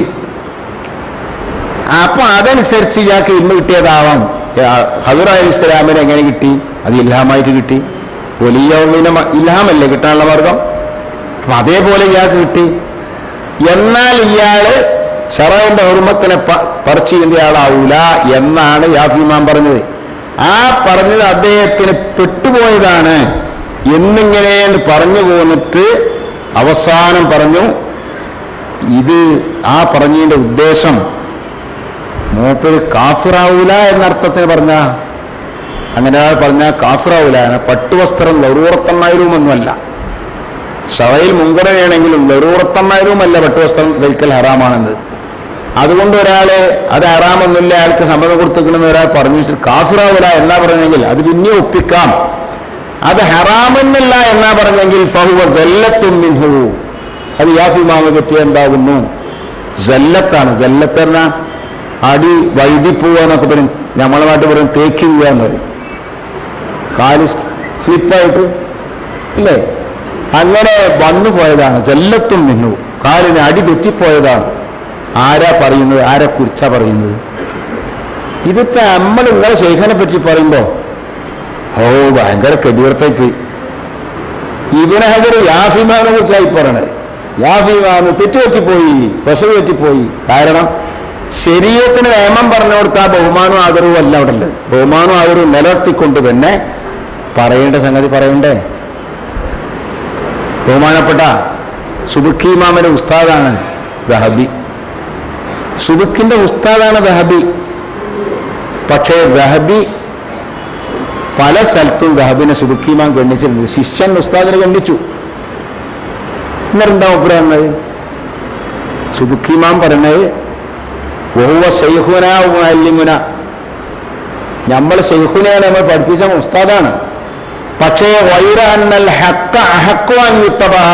Speaker 1: അപ്പൊ അതനുസരിച്ച് ഇയാൾക്ക് ഇന്ന് കിട്ടിയതാവാം ഹദർ അലി ഇസ്ലാമിന് എങ്ങനെ കിട്ടി അത് ഇൽഹാമായിട്ട് കിട്ടി വലിയ ഉള്ളിനെ മ- ഇൽഹാമല്ലേ കിട്ടാനുള്ള മാർഗം അപ്പൊ അതേപോലെ ഇയാൾക്ക് കിട്ടി എന്നാൽ ഇയാള് ഷറയുടെ ഹുർമത്തിനെ പ- പറിച്ചു ചെയ്യുന്ന ആളാവൂല എന്നാണ് യാഫിമാൻ പറഞ്ഞത് ആ പറഞ്ഞത് അദ്ദേഹത്തിന് പെട്ടുപോയതാണ് എന്നിങ്ങനെ പറഞ്ഞു പോന്നിട്ട് അവസാനം പറഞ്ഞു ഇത് ആ പറഞ്ഞതിന്റെ ഉദ്ദേശം മൂപ്പര് കാഫിറാവൂല എന്നർത്ഥത്തിന് പറഞ്ഞ അങ്ങനെ പറഞ്ഞ കാഫിറാവൂല പട്ടുവസ്ത്രം ലറൂറത്തന്നായിരുമൊന്നുമല്ല ഷവയിൽ മുൻഗണനയാണെങ്കിലും ലറൂറത്തന്നായിരുമല്ല പട്ടുവസ്ത്രം ധരിക്കൽ ഹറാമാണെന്ന് അതുകൊണ്ട് ഒരാള് അത് ഹറാമൊന്നുമില്ല അയാൾക്ക് സമ്മതം കൊടുത്തിക്കണമെന്ന് ഒരാൾ പറഞ്ഞു വെച്ചിട്ട് കാഫിറാവൂല എന്നാ പറഞ്ഞെങ്കിൽ അത് പിന്നെ ഒപ്പിക്കാം അത് ഹറാമെന്നല്ല എന്നാ പറഞ്ഞെങ്കിൽ ഫഹുവ ജല്ലത്തും മിൻഹു അത് യാഫി മാമ പറ്റിയ എന്താകുന്നു ജല്ലത്താണ് ജല്ലത്ത് പറഞ്ഞാൽ അടി വഴുതി പോവുക എന്നൊക്കെ പറയും നമ്മളെ നാട്ടിൽ പറയും തേക്കി പോവുക എന്ന് പറയും കാല് സ്ലിപ്പായിട്ട് ഇല്ലേ അങ്ങനെ വന്നു പോയതാണ് ജല്ലത്തും നിന്നു കാലിന് അടി തെറ്റിപ്പോയതാണ് ആരാ പറയുന്നത് ആരെ കുറിച്ചാ പറയുന്നത് ഇതിപ്പോ നമ്മൾ നിങ്ങളെ ശേഖനെ പറ്റി പറയുമ്പോ ഓ ഭയങ്കര കബീർത്തായി പോയി ഇബിന് ഹജർ യാഫിമാനെ കുറിച്ചായി പറയണത് യാഫിമാന് തെറ്റുപറ്റിപ്പോയി പ്രസവ് പറ്റിപ്പോയി കാരണം ശരീരത്തിന് നിയമം പറഞ്ഞു കൊടുത്താൽ ബഹുമാനവും ആദരവും അല്ല അവിടെ ഉള്ളത് ബഹുമാനവും ആദരവും നിലനിർത്തിക്കൊണ്ട് തന്നെ പറയേണ്ട സംഗതി പറയണ്ടേ ബഹുമാനപ്പെട്ട സുബുഖിമാമന്റെ ഉസ്താദാണ് ദഹബി സുബുഖിന്റെ ഉസ്താദാണ് ദഹബി പക്ഷേ ദഹബി പല സ്ഥലത്തും ദഹബിനെ സുബുഖിമാൻ ഗണ്ണിച്ചിട്ടുണ്ട് ശിഷ്യൻ ഉസ്താദിനെ ഗണ്ണിച്ചു എന്നിട്ടെന്താ ഉപ്പര പറഞ്ഞത് സുബുഖിമാൻ പറഞ്ഞത് ഓഹുവ സൈഹുന മുഅല്ലിമുന നമ്മൾ സൈഹുനെയാണ് നമ്മൾ പഠിപ്പിച്ച ഉസ്താദാണ് പക്ഷേ വൈറ അന്നൽ ഹക്ക അഹക്കുവാൻ യുത്തബഹ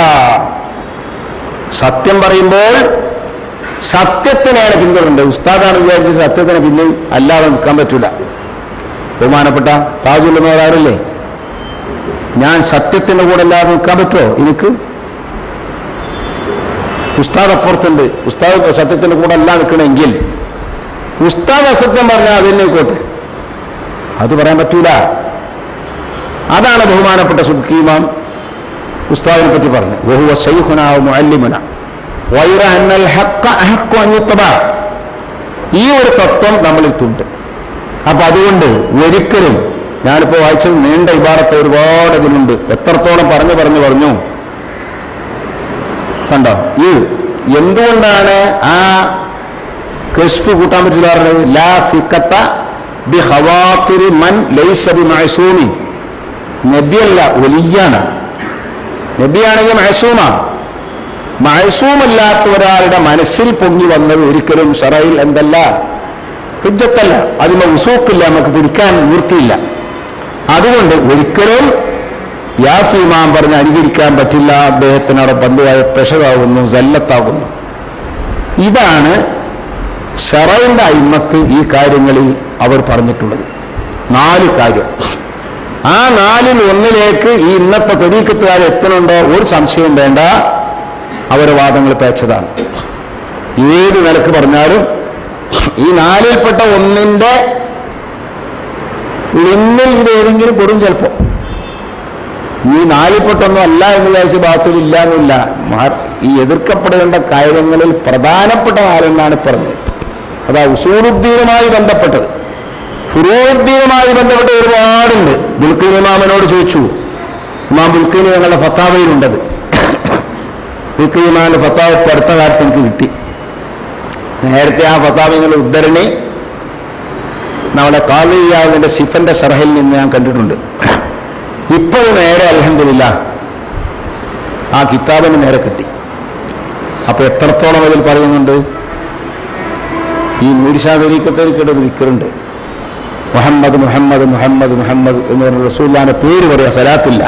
Speaker 1: സത്യം പറയുമ്പോൾ സത്യത്തിനെയാണ് പിന്തുടരേണ്ടത് ഉസ്താദാണ് വിചാരിച്ചത് സത്യത്തിന് പിന്നിൽ അല്ലാതെ നിൽക്കാൻ പറ്റൂല ബഹുമാനപ്പെട്ട താജുല്ലമാരല്ലേ ഞാൻ സത്യത്തിന്റെ കൂടെ അല്ലാതെ നിൽക്കാൻ പറ്റുമോ എനിക്ക് ഉസ്താദ് അപ്പുറത്തുണ്ട് ഉസ്താദ് സത്യത്തിന്റെ കൂടെ അല്ല നിൽക്കണമെങ്കിൽ ഉസ്താദ് അസത്യം പറഞ്ഞാൽ അതെന്നെ കോട്ടെ അത് പറയാൻ പറ്റൂല അതാണ് ബഹുമാനപ്പെട്ട സുഖീമാം ഉസ്താദിനെ പറ്റി പറഞ്ഞു വഹുവ ശൈഖുന മുഅല്ലിമുന വൈറ അന്നൽ ഹഖ അഹഖു അൻ യുത്തബ ഈ ഒരു തത്വം നമ്മളിലുണ്ട് അപ്പൊ അതുകൊണ്ട് ഒരിക്കലും ഞാനിപ്പോ വായിച്ചത് നീണ്ട ഇബാറത്ത് ഒരുപാട് ഇതിലുണ്ട് എത്രത്തോളം പറഞ്ഞു പറഞ്ഞു പറഞ്ഞു കണ്ടോ ഈ എന്തുകൊണ്ടാണ് ആ കശ്ഫ് കൂട്ടാൻ പറ്റില്ല പറഞ്ഞത് ലാ സിക്കത്ത ബി ഹവാത്തിരി മൻ ലൈസ ബി മഅസൂമി നബിയല്ല ഒലിയാണ് നബിയാണെങ്കിൽ മഹസൂമാണ് മഴസൂമല്ലാത്ത ഒരാളുടെ മനസ്സിൽ പൊങ്ങി വന്നത് ഒരിക്കലും ഷറയിൽ എന്തല്ല ഹിജ്ജത്തല്ല അതിന് ഉസൂക്കില്ല നമുക്ക് പിടിക്കാൻ നിവൃത്തിയില്ല അതുകൊണ്ട് ഒരിക്കലും യാഫ് ഇമാം പറഞ്ഞ് അനുകരിക്കാൻ പറ്റില്ല അദ്ദേഹത്തിനവിടെ ബന്ധുവായ പെഷകാകുന്നു സല്ലത്താകുന്നു ഇതാണ് ഷറൈന്റെ അയിമത്ത് ഈ കാര്യങ്ങളിൽ അവർ പറഞ്ഞിട്ടുള്ളത് നാല് കാര്യം ആ നാലിൽ ഒന്നിലേക്ക് ഈ ഇന്നത്തെ തെരീക്കത്തുകാർ എത്തുന്നുണ്ടോ ഒരു സംശയം വേണ്ട അവരെ വാദങ്ങൾ പേച്ചതാണ് ഏത് നിലക്ക് പറഞ്ഞാലും ഈ നാലിൽപ്പെട്ട ഒന്നിന്റെ ലിമ്മിൽ ഇത് ഏതെങ്കിലും കൊടും ചിലപ്പോ ഈ നാലിൽപ്പെട്ടൊന്നും അല്ല എന്ന് വിചാരിച്ച് ബാത്തിലില്ല എന്നില്ല മാ- ഈ എതിർക്കപ്പെടേണ്ട കാര്യങ്ങളിൽ പ്രധാനപ്പെട്ട നാലെന്നാണ് പറഞ്ഞത് അതാ ഉസൂറുദ്ദീനുമായി ബന്ധപ്പെട്ടത് ഫുറൂദ്ദീനുമായി ബന്ധപ്പെട്ട ഒരുപാടുണ്ട് ബുൽക്കീൻ ഇമാമനോട് ചോദിച്ചു ഇമാം ബുൽക്കീൻ ഞങ്ങളുടെ ഫത്താവയിലുണ്ടത് ബുൽക്കീൻ ഇമാമിന്റെ ഫത്താവ് ഇപ്പൊ അടുത്ത കാലത്ത് എനിക്ക് കിട്ടി നേരത്തെ ആ ഫത്താവിങ്ങളുടെ ഉദ്ധരണി നമ്മുടെ കാളിയാവിന്റെ സിഫന്റെ ഷറഹിൽ നിന്ന് ഞാൻ കണ്ടിട്ടുണ്ട് ഇപ്പോൾ നേരെ അലഹമില്ല ആ കിതാബിന് നേരെ കിട്ടി അപ്പൊ എത്രത്തോളം അതിൽ പറയുന്നുണ്ട് ഈ നൂരിഷാദരീക്കത്തേരിക്കയുടെ ഒരു ദിക്കറുണ്ട് മുഹമ്മദ് മുഹമ്മദ് മുഹമ്മദ് മുഹമ്മദ് എന്ന് പറഞ്ഞ റസൂല്ലാന്റെ പേര് പറയാ സലാത്തില്ല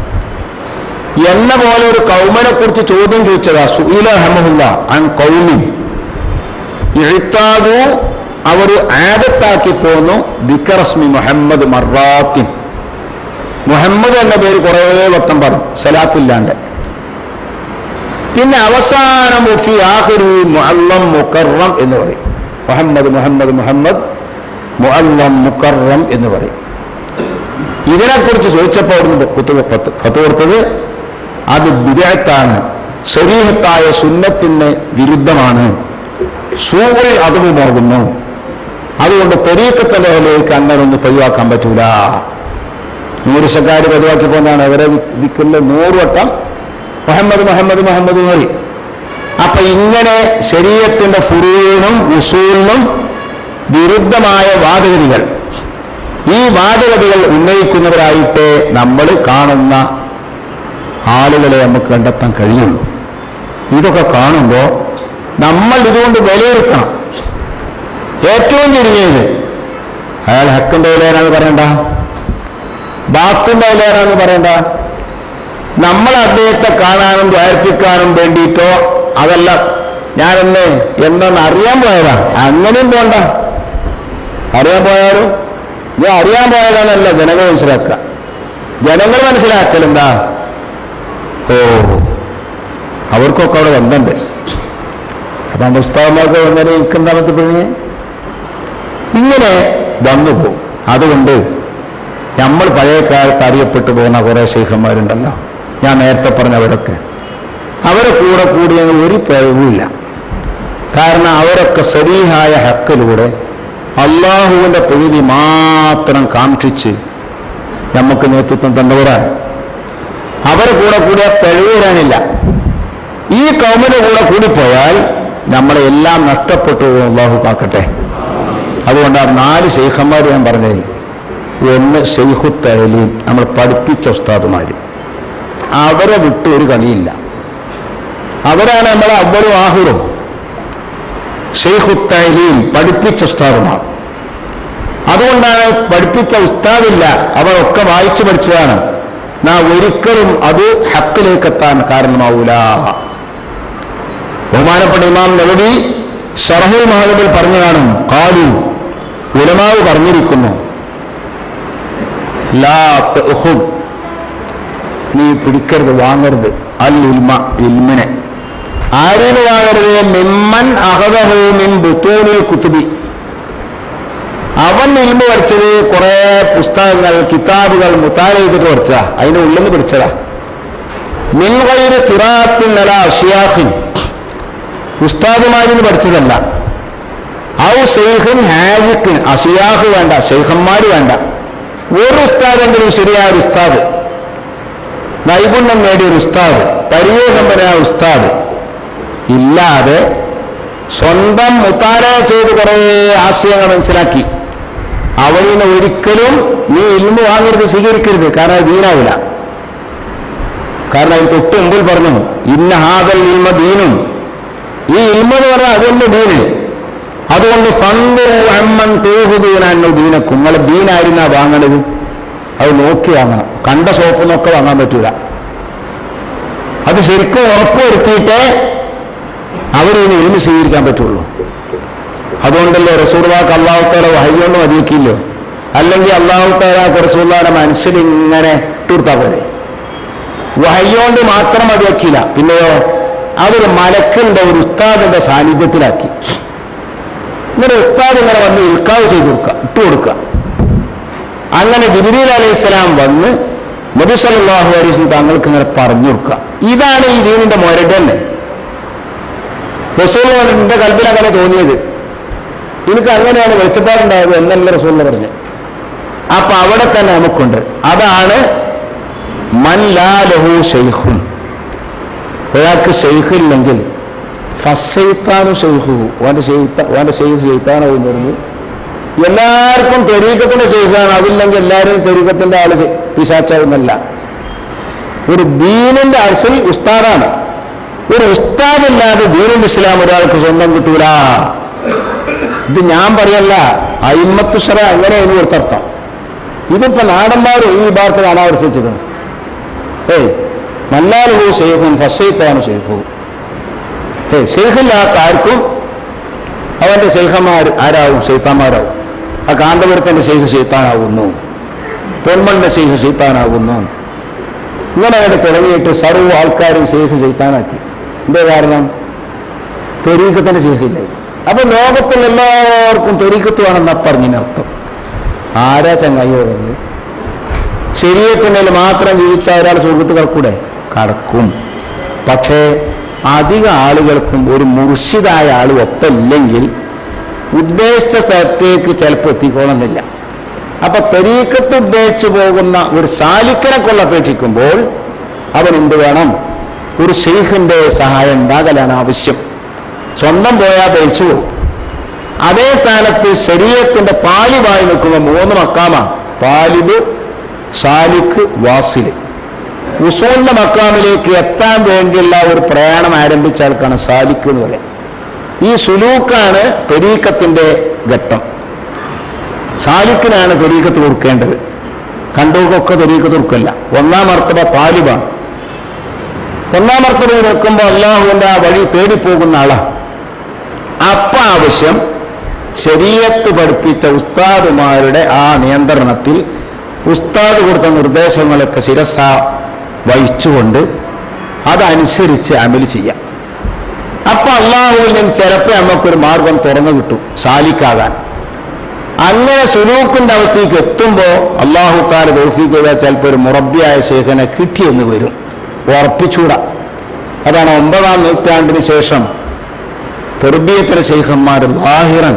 Speaker 1: എന്ന പോലെ ഒരു കൗമനെ കുറിച്ച് ചോദ്യം ചോദിച്ചതാ സുഹീല അഹമ്മദുല്ല അൻ കൗമിൻ ഇഴുത്താതു അവർ ആദത്താക്കി പോന്നു ദിക്കറസ്മി മുഹമ്മദ് മറാത്തിൻ മുഹമ്മദ് എന്ന പേര് കുറേ വട്ടം പറഞ്ഞു സലാത്തില്ലാണ്ട് പിന്നെ അവസാനം മുഫി ആഖിരി മുഅല്ലം മുക്കറം എന്ന് പറയും മുഹമ്മദ് മുഹമ്മദ് മുഹമ്മദ് മുഅല്ലം മുക്കറം എന്ന് പറയും ഇതിനെക്കുറിച്ച് ചോദിച്ചപ്പോൾ അവിടുന്ന് കുത്തു കത്ത് കൊടുത്തത് അത് വിദേഹത്താണ് ശരീരത്തായ സുന്നത്തിന് വിരുദ്ധമാണ് സൂകൾ അതുമാകുന്നു അതുകൊണ്ട് തെരീക്കത്തിന്റെ നിലയിലേക്ക് അങ്ങനെ ഒന്ന് പതിവാക്കാൻ പറ്റൂല നൂറുശക്കാർ പതിവാക്കി പോകുന്നതാണ് അവരെ ദിക്കുന്ന നൂറ് വട്ടം മുഹമ്മദ് മുഹമ്മദ് മുഹമ്മദ് എന്ന് പറയും അപ്പൊ ഇങ്ങനെ ശരീരത്തിന്റെ ഫുറൂനും ഉസൂലിനും വിരുദ്ധമായ വാദഗതികൾ ഈ വാദഗതികൾ ഉന്നയിക്കുന്നവരായിട്ട് നമ്മൾ കാണുന്ന ആളുകളെ നമുക്ക് കണ്ടെത്താൻ കഴിയുള്ളൂ ഇതൊക്കെ കാണുമ്പോൾ നമ്മൾ ഇതുകൊണ്ട് വിലയിരുത്തണം ഏറ്റവും ചുരുങ്ങിയത് അയാൾ ഹക്കിന്റെ വിലയാണെന്ന് പറയണ്ട ബാത്തിന്റെ വിലയാണെന്ന് പറയണ്ട നമ്മൾ അദ്ദേഹത്തെ കാണാനും ധ്യാനിപ്പിക്കാനും വേണ്ടിയിട്ടോ അതല്ല ഞാനെന്ന് എന്തെന്ന് അറിയാൻ പോയതാ അങ്ങനെയും പോണ്ട അറിയാൻ പോയാലും ഞാൻ അറിയാൻ പോയതാണല്ല ജനങ്ങൾ മനസ്സിലാക്കുക ജനങ്ങൾ മനസ്സിലാക്കലെന്താ ഓ അവർക്കൊക്കെ അവിടെ ബന്ധമുണ്ട് അപ്പൊ നമ്മുടെ ഉസ്താവന്മാർക്ക് വന്നതിന് എനിക്കെന്താ ബന്ധപ്പെടുന്നത് ഇങ്ങനെ വന്നു പോകും അതുകൊണ്ട് നമ്മൾ പഴയ കാലത്ത് അറിയപ്പെട്ടു പോകുന്ന കുറേ ശേഖന്മാരുണ്ടല്ലോ ഞാൻ നേരത്തെ പറഞ്ഞവരൊക്കെ അവരെ കൂടെ കൂടിയ ഒരു പിഴവുമില്ല കാരണം അവരൊക്കെ സരീഹായ ഹക്കിലൂടെ അള്ളാഹുവിൻ്റെ പ്രീതി മാത്രം കാക്ഷിച്ച് നമുക്ക് നേതൃത്വം തന്നവരാണ് അവരെ കൂടെ കൂടിയ പിഴവ് വരാനില്ല ഈ കൗമിന്റെ കൂടെ കൂടിപ്പോയാൽ നമ്മളെ എല്ലാം നഷ്ടപ്പെട്ടു പോകും അള്ളാഹു കാക്കട്ടെ അതുകൊണ്ട് ആ നാല് ശൈഖന്മാർ ഞാൻ പറഞ്ഞത് ഒന്ന് ഷെയ്ഖു തഹലീം നമ്മൾ പഠിപ്പിച്ച ഉസ്താദുമാർ അവരെ വിട്ട് ഒരു കളിയില്ല അവരാണ് നമ്മളെ അവരും ആഹുറും ഷെയ്ഖു തഹലീം പഠിപ്പിച്ച ഉസ്താദുമാർ അതുകൊണ്ടാണ് പഠിപ്പിച്ച ഉസ്താദില്ല അവരൊക്കെ വായിച്ചു പഠിച്ചതാണ് നാ ഒരിക്കലും അത് ഹക്കിലേക്ക് എത്താൻ കാരണമാവൂല ബഹുമാനപ്പെട്ട ഇമാം നബി ഷറഹുൽ മഹാദബിൽ പറഞ്ഞു കാണും കാലു ഉലമാവ് പറഞ്ഞിരിക്കുന്നു ലാ തഅഖുദ്. നീ പിടിക്കരുത് വാങ്ങരുത് അൽ ഇൽമ ഇൽമിനെ ആരിന് വാങ്ങരുത് മിമ്മൻ അഹദഹു മിൻ ബുത്തൂനിൽ കുത്തുബി അവൻ ഇൽമ പഠിച്ചത് കുറെ പുസ്തകങ്ങൾ കിതാബുകൾ മുത്താല ചെയ്തിട്ട് പഠിച്ച അതിന്റെ ഉള്ളിൽ നിന്ന് പഠിച്ചതാ മിൻ ഗൈരി ഖിറാഅത്തിൻ അലാ അഷ്യാഖിൻ ഉസ്താദുമാരിന്ന് പഠിച്ചതല്ല ഔ ഷെയ്ഖിൻ ഹാജിഖിൻ അഷിയാഖ് വേണ്ട ഷെയ്ഖന്മാർ വേണ്ട ഒരു ഉസ്താദെങ്കിലും ശരിയായ ഒരു ഉസ്താദ് നൈപുണ്യം നേടിയ ഒരു ഉസ്താദ് പരിചയസമ്പന്നനായ ഉസ്താദ് ഇല്ലാതെ സ്വന്തം മുത്താര ചെയ്ത് കുറേ ആശയങ്ങൾ മനസ്സിലാക്കി അവരിൽ നിന്ന് ഒരിക്കലും നീ ഇൽമ വാങ്ങരുത് സ്വീകരിക്കരുത് കാരണം അത് ദീനാവില്ല കാരണം അതിന് തൊട്ട് മുമ്പിൽ പറഞ്ഞു ഇന്ന ഹാദൽ ഇൽമ ദീനും ഈ ഇൽമ എന്ന് പറഞ്ഞാൽ അതല്ല ദീന് അതുകൊണ്ട് ഫണ്ടു അമ്മൻ തേഹുദൂനാന്നു ദീനക്കും നിങ്ങളെ ദീനായിരുന്നാ വാങ്ങണത് അത് നോക്കി വാങ്ങണം കണ്ട ഷോപ്പിൽ നിന്നൊക്കെ വാങ്ങാൻ പറ്റൂല അത് ശരിക്കും ഉറപ്പുവരുത്തിയിട്ടേ അവരിന് ഇൽമ സ്വീകരിക്കാൻ പറ്റുള്ളൂ അതുകൊണ്ടല്ലേ റസൂർവാക്ക് അള്ളാഹുത്താല വഹയ്യോണ്ട് മതിക്കില്ലോ അല്ലെങ്കിൽ അള്ളാഹുത്താലാക്ക് റസൂല്ലാന്റെ മനസ്സിൽ ഇങ്ങനെ ഇട്ടുകൊടുത്താൽ പോലെ വഹയ്യോണ്ട് മാത്രം മതിയാക്കിയില്ല പിന്നെയോ അതൊരു മലക്കിന്റെ ഒരു ഉസ്താദിന്റെ സാന്നിധ്യത്തിലാക്കി ഇങ്ങനെ ഉസ്താദ് ഇങ്ങനെ വന്ന് ഇൽക്കാവ് ചെയ്ത് കൊടുക്കുക ഇട്ട് കൊടുക്കുക അങ്ങനെ ജിബിലീൽ അലൈഹി സ്വലാം വന്ന് നബി സല്ലല്ലാഹു അലൈഹി വസല്ലം തങ്ങൾക്ക് ഇങ്ങനെ പറഞ്ഞു കൊടുക്കുക ഇതാണ് ഈ ദീനിന്റെ മൊരടന്നെ റസൂൽ എന്റെ കൽപ്പിൽ അങ്ങനെ തോന്നിയത് എനിക്ക് അങ്ങനെയാണ് വെളിച്ചപ്പാടുണ്ടായത് എന്നല്ല റസൂലിനെ പറഞ്ഞു അപ്പൊ അവിടെ തന്നെ നമുക്കുണ്ട് അതാണ് മൻ ലാ ലഹു ഷെയ്ഖുൻ ഒരാൾക്ക് ഷെയ്ഖ് ഇല്ലെങ്കിൽ ഫസൈത്താനു ഷെയ്ഖു ഓന്റെ ഷെയ്ത്ത ഓന്റെ ഷെയ്ഖ് ഷെയ്ത്താനാവും പറഞ്ഞു എല്ലാവർക്കും തെരീക്കത്തിന്റെ ഷെയ്ഖാണ് അതില്ലെങ്കിൽ എല്ലാവരും തെരീക്കത്തിന്റെ ആള് ഷെ- പിശാച്ചാവുന്നല്ല ഒരു ദീനിന്റെ അസൽ ഉസ്താദാണ് ഒരു ഉസ്താദില്ലാതെ ദീനുൽ ഇസ്ലാം ഒരാൾക്ക് സ്വന്തം കിട്ടൂല ഇത് ഞാൻ പറയല്ല അയിമത്തുഷറ അങ്ങനെയാണ് ഇവിടുത്തെ അർത്ഥം ഇതിപ്പോ നാടന്മാരും ഈ ഭാഗത്ത് അനാവർത്തിച്ചിട്ടുണ്ട് ഏയ് മല്ലാലുഹു ഷെയ്ഖുൻ ഫസൈത്താണ് ഷെയ്ഖു ഏയ് ഷെയ്ഖില്ലാത്ത ആർക്കും അവന്റെ ഷെയ്ഖന്മാർ ആരാവും ഷെയ്ത്താന്മാരാവും ആ കാന്തപുരത്തിന്റെ ഷെയ്ഖ് ഷെയ്ത്താനാകുന്നു പൊന്മളിന്റെ ഷെയ്ഖ് ഷെയ്ത്താനാകുന്നു ഇങ്ങനെ അവിടെ തുടങ്ങിയിട്ട് സർവ്വ ആൾക്കാരും ഷെയ്ഖ് ഷെയ്ത്താനാക്കി എന്തേ കാരണം തെരീക്കത്തിന്റെ ഷെയ്ഖില്ലേ അപ്പൊ ലോകത്തിൽ എല്ലാവർക്കും തെരീക്കത്ത് വേണമെന്നാ പറഞ്ഞതിനർത്ഥം ആരാ ചങ്ങായി പറഞ്ഞത് ശരീരത്തിനിൽ മാത്രം ജീവിച്ച ഒരാൾ സുഹൃത്ത് കിടക്കൂടെ കടക്കും പക്ഷേ അധിക ആളുകൾക്കും ഒരു മുർഷിദായ ആൾ ഒപ്പമില്ലെങ്കിൽ ഉദ്ദേശിച്ച സ്ഥലത്തേക്ക് ചിലപ്പോൾ എത്തിക്കോണമെന്നില്ല അപ്പൊ തെരീക്കത്ത് ഉദ്ദേശിച്ചു പോകുന്ന ഒരു സാലിക്കനെ കൊള്ളപേക്ഷിക്കുമ്പോൾ അവൻ എന്ത് വേണം ഒരു ഷെയ്ഖിന്റെ സഹായം ഉണ്ടാകലാണ് ആവശ്യം സ്വന്തം പോയാൽ പേച്ചു പോകും അതേ സ്ഥാനത്ത് ശരീരത്തിന്റെ പാലിവായി നിൽക്കുമ്പോൾ മൂന്ന് മക്കാമ താലിബ് സാലിക്ക് വാസില് ഉസൂലിന്റെ മക്കാമിലേക്ക് എത്താൻ വേണ്ടിയുള്ള ഒരു പ്രയാണം ആരംഭിച്ച ആൾക്കാണ് സാലിക്ക് എന്ന് പറയാം ഈ സുലൂക്കാണ് തെരീക്കത്തിന്റെ ഘട്ടം സാലിക്കിനാണ് തെരീക്കത്ത് കൊടുക്കേണ്ടത് കണ്ടവർക്കൊക്കെ തെരീക്കത്ത് കൊടുക്കല്ല ഒന്നാം മർത്തബ താലിബാണ് ഒന്നാം മർത്തബ നിൽക്കുമ്പോൾ അള്ളാഹുവിന്റെ ആ വഴി തേടിപ്പോകുന്ന ആളാണ് അപ്പ ആവശ്യം ശരീരത്ത് പഠിപ്പിച്ച ഉസ്താദുമാരുടെ ആ നിയന്ത്രണത്തിൽ ഉസ്താദ് കൊടുത്ത നിർദ്ദേശങ്ങളൊക്കെ ശിരസ വഹിച്ചുകൊണ്ട് അതനുസരിച്ച് അമൽ ചെയ്യാം അപ്പൊ അള്ളാഹുവിൽ നിന്ന് ചിലപ്പോൾ നമുക്കൊരു മാർഗം തുറന്നു കിട്ടും സാലിക്കാകാൻ അങ്ങനെ സുലൂക്കിന്റെ അവസ്ഥയ്ക്ക് എത്തുമ്പോൾ അള്ളാഹു താല തോഫീക്ക് ചെയ്താൽ ചിലപ്പോൾ ഒരു മുറബിയായ ശേഖനെ കിട്ടിയെന്ന് വരും ഉറപ്പിച്ചൂടാ അതാണ് ഒമ്പതാം നൂറ്റാണ്ടിന് ശേഷം തെർബീയത്തിലെ ശൈഖന്മാർ ലാഹിറൻ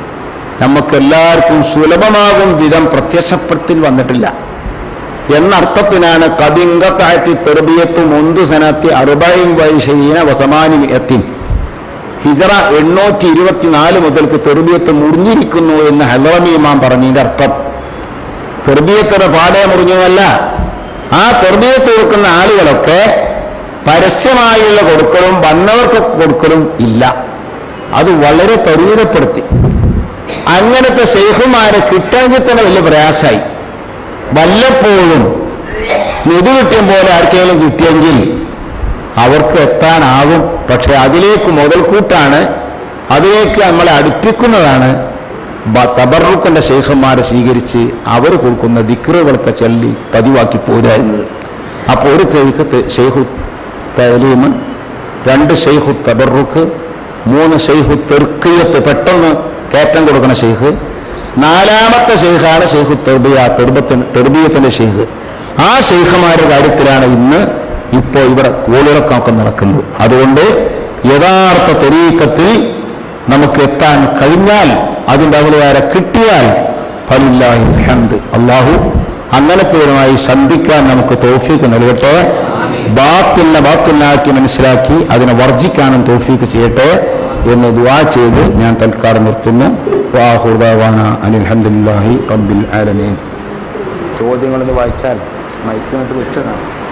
Speaker 1: നമുക്കെല്ലാവർക്കും സുലഭമാകും വിധം പ്രത്യക്ഷപ്പെടുത്തിൽ വന്നിട്ടില്ല എന്നർത്ഥത്തിനാണ് കബിങ്കത്തായത്തി തെർബിയത്തു മുന്തു സനത്തി അറുബൈം വൈശീന വസമാനി എത്തി ഹിജറ എണ്ണൂറ്റി ഇരുപത്തിനാല് മുതൽക്ക് തെർബിയത്ത് മുറിഞ്ഞിരിക്കുന്നു എന്ന് ഹലറമി ഇമാം പറഞ്ഞതിന്റെ അർത്ഥം തെർബിയത്തിന്റെ പാടെ മുറിഞ്ഞതല്ല ആ തെർബിയത്ത് കൊടുക്കുന്ന ആളുകളൊക്കെ പരസ്യമായുള്ള കൊടുക്കലും വന്നവർക്ക് കൊടുക്കലും ഇല്ല അത് വളരെ പരിമിതപ്പെടുത്തി അങ്ങനത്തെ ശൈഖുമാരെ കിട്ടണമെങ്കിൽ തന്നെ വലിയ പ്രയാസമായി വല്ലപ്പോഴും നിധി കിട്ടിയ പോലെ ആർക്കെങ്കിലും കിട്ടിയെങ്കിൽ അവർക്ക് എത്താനാവും പക്ഷെ അതിലേക്ക് മുതൽക്കൂട്ടാണ് അതിലേക്ക് നമ്മളെ അടുപ്പിക്കുന്നതാണ് ബ- തബറുക്കന്റെ ശേഖന്മാരെ സ്വീകരിച്ച് അവർ കൊടുക്കുന്ന ദിക്റുകളൊക്കെ ചൊല്ലി പതിവാക്കി പോരുക എന്നത് അപ്പോൾ ഒരു തെയ്ക്ക് ഷെയ്ഖു തലീമ് രണ്ട് ഷെയ്ഖു തബറുക്ക് മൂന്ന് ഷെയ്ഖു തെർക്കിയത്ത് പെട്ടെന്ന് കയറ്റം കൊടുക്കുന്ന ഷെയ്ഖ് നാലാമത്തെ ഷെയ്ഖാണ് ഷെയ്ഖു തെർബിയ തെർബത്തിന് തെർബീയത്തിന്റെ ഷെയ്ഖ് ആ ഷെയ്ഖുമാരുടെ കാര്യത്തിലാണ് ഇന്ന് ഇപ്പോൾ ഇവിടെ കോളിറക്കമൊക്കെ നടക്കുന്നത് അതുകൊണ്ട് യഥാർത്ഥ തെരീക്കത്തിൽ നമുക്ക് എത്താൻ കഴിഞ്ഞാൽ അതിൻ്റെ അകലുകാരെ കിട്ടിയാൽ ഫലില്ലാഹി ഹന്ത് അള്ളാഹു അങ്ങനത്തെവരുമായി സന്ധിക്കാൻ നമുക്ക് തോഫീക്ക് നൽകട്ടെ ബാത്തിലിനെ ബാത്തിലാക്കി മനസ്സിലാക്കി അതിനെ വർജിക്കാനും തോഫീക്ക് ചെയ്യട്ടെ എന്ന് ദുവാ ചെയ്ത് ഞാൻ തൽക്കാലം നിർത്തുന്നു വാഹുദാവാന അനിൽഹദില്ലാഹി റബ്ബിൽ ആലമീൻ ചോദ്യങ്ങളൊന്ന് വായിച്ചാൽ മൈക്കിനോട്ട് വെച്ചതാണ്